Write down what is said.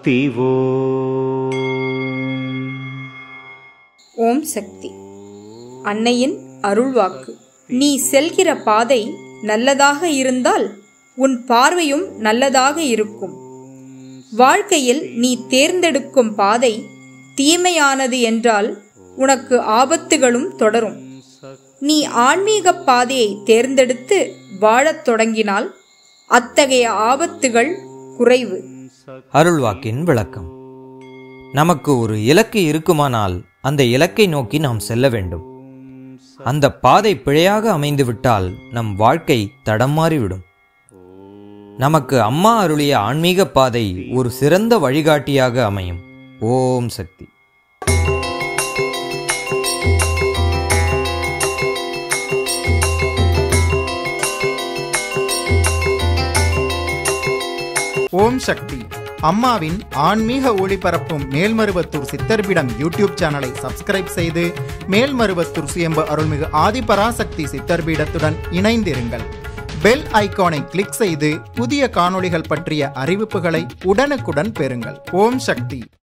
சக்தி ஓம் ஓம் சக்தி அன்னையின் அருள்வாக்கு நீ செல்கிற பாதை நல்லதாக இருந்தால் உன் பார்வையும் நல்லதாக இருக்கும் வாழ்க்கையில் நீ தேர்ந்தெடுக்கும் பாதை தீமையானது என்றால் உனக்கு ஆபத்துகளும் தொடரும் நீ ஆன்மீக பாதையை தேர்ந்தெடுத்து வாழத் தொடங்கினால் அத்தகைய ஆபத்துகள் குறைவு அருள்வாக்கின் விளக்கம் நமக்கு ஒரு இலக்கு இருக்குமானால் அந்த இலக்கை நோக்கி நாம் செல்ல வேண்டும் அந்த பாதை பிழையாக அமைந்துவிட்டால் நம் வாழ்க்கை தடம் மாறிவிடும் நமக்கு அம்மா அருளிய ஆன்மீக பாதை ஒரு சிறந்த வழிகாட்டியாக அமையும் ஓம் சக்தி ஓம் சக்தி அம்மாவின் ஆன்மீக ஒளிபரப்பும் மேல்மருவத்தூர் சித்தர்பிடம் யூடியூப் சேனலை சப்ஸ்கிரைப் செய்து மேல்மருவத்தூர் சுயம்பு அருள்மிகு ஆதிபராசக்தி சித்தர்பீடத்துடன் இணைந்திருங்கள் பெல் ஐகானை கிளிக் செய்து புதிய காணொளிகள் பற்றிய அறிவிப்புகளை உடனுக்குடன் பெறுங்கள் ஓம் சக்தி